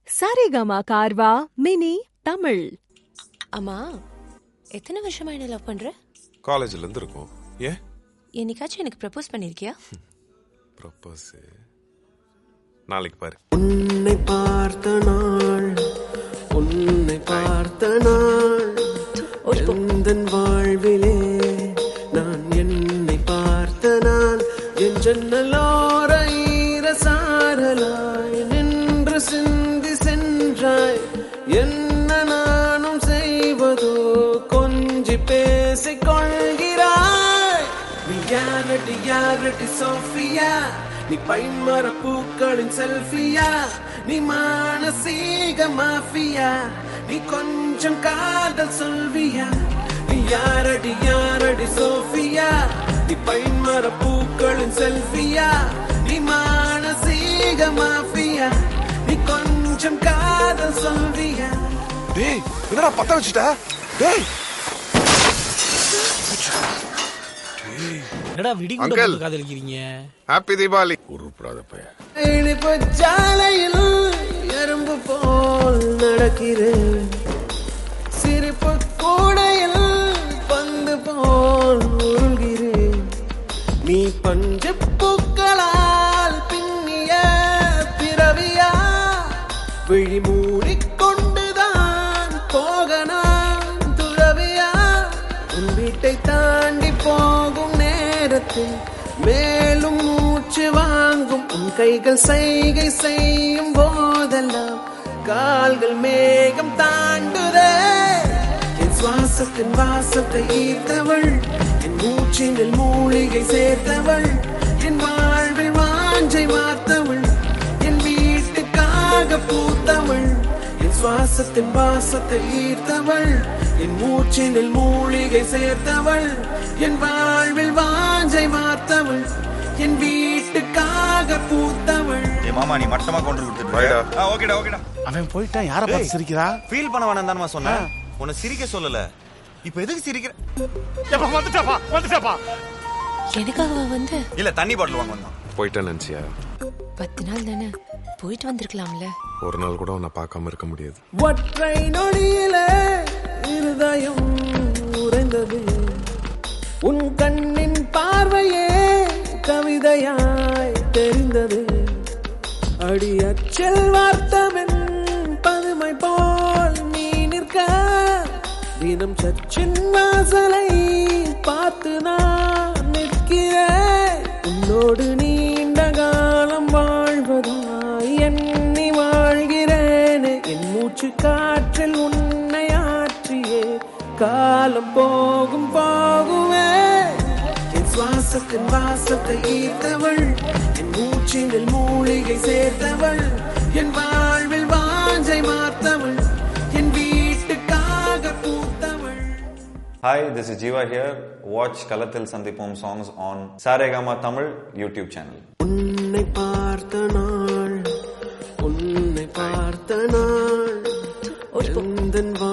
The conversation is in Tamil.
சரிகமா கார்வா மினி தமிழ் அம்மா எத்தனை வருஷமா என்ன லவ் பண்ற காலேஜ்ல இருந்து இருக்கும் ஏன் என்னைக்காச்சும் எனக்கு ப்ரப்போஸ் பண்ணிருக்கியா ப்ரப்போஸ் நாளைக்கு பாரு உன்னை பார்த்த நாள் உன்னை பார்த்த நாள் எந்தன் வாழ்விலே நான் என்னை பார்த்த நாள் என் ஜன்னலோர ஈர சாரலாய் நின்று சிந்தி சென்றாய் என்ன நானும் செய்வதோ கொஞ்சி பேசிக் கொள்கிறாய் நீ யாரடி யாரடி சோஃபியா நீ பைன்மர பூக்களின் செல்ஃபியா நீ மானசீக மாஃபியா நீ கொஞ்சம் காதல் சொல்வியா நீ யாரடி யாரடி சோஃபியா நீ பைன்மர பூக்களின் செல்ஃபியா நீ மானசீக மாஃபியா நீ கொஞ்சம் காதல் சொல்வியா டேய் என்னடா பத்த வச்சுட்ட டேய் என்னடா வெடிகுண்ட Uncle. போட்டு காதலிக்கிறீங்க ஹாப்பி தீபாவளி உருப்படாத பையன் இனிப்பு சாலையில் எறும்பு போல் நடக்கிறேன் சிரிப்பு கூடையில் பந்து போல் உருள்கிறேன் நீ பஞ்சு பூக்களால் பின்னிய பிறவியா விழி மூடிக்கொண்டுதான் போக நான் துறவியா உன் வீட்டை தாண்டி போகும் நேரத்தில் மேலும் மூச்சு வாங்கும் உன் கைகள் செய்கை செய்யும் போதெல்லாம் கால்கள் மேகம் தாண்டுதே என் சுவாசத்தின் வாசத்தை ஈர்த்தவள் என் மூச்சினில் மூலிகை சேர்த்தவள் என் வாழ்வில் வாஞ்சை வார்த்தவள் என் வீட்டுக்காக பூத்தவள் என் சுவாசத்தின் வாசத்தை ஈர்த்தவள் என் மூச்சினில் மூலிகை சேர்த்தவள் என் வாழ்வில் வாஞ்சை வார்த்தவள் என் வீட்டுக்காக பூத்தவள் ஏய் மாமா நீ மட்டமா கொண்டு கொடுத்துட்டு Bye-டா. ஆ ஓகேடா ஓகேடா அவன் போயிட்டான் யார பார்த்து சிரிக்கிறா ஃபீல் பண்ண வேணாம் தானமா சொன்னேன் உன்னை சிரிக்க சொல்லல இப்போ எதுக்கு சிரிக்கிற எனக்காக அவ வந்து இல்ல தண்ணி பாட்டில் வாங்க வந்தான் போயிட்டேன் நினைச்சியா பத்து நாள் தானே போயிட்டு வந்திருக்கலாம்ல ஒரு நாள் கூட உன்னை பார்க்காம இருக்க முடியாது ஒற்றை நொடியிலே இருதயம் உறைந்தது உன் கண்ணின் பார்வையே கவிதையாய் தெரிந்தது அடி அச்சல் வார்த்தவன் பதுமை போல் நீ நிற்க தினம் சச்சின் வாசலை பார்த்து நான் நிற்கிறேன் உன்னோடு நீண்ட காலம் வாழ்வதாய் எண்ணி வாழ்கிறேன் என் மூச்சு காற்றில் உன்னை ஆற்றியே காலம் போகும் போகுவே என் சுவாசத்தின் வாசத்தை ஈர்த்தவள் என் மூச்சினில் மூலிகை சேர்த்தவள் என் வாழ்வில் வாஞ்சை மாத்தவள் என் வீட்டுக்காக பூத்தவள் Hi, this is Jiva here. Watch Kalatil Sandipom songs on Saregama Tamil YouTube channel. உன்னை பார்த்த நாள் உன்னை பார்த்த நாள் எந்தன்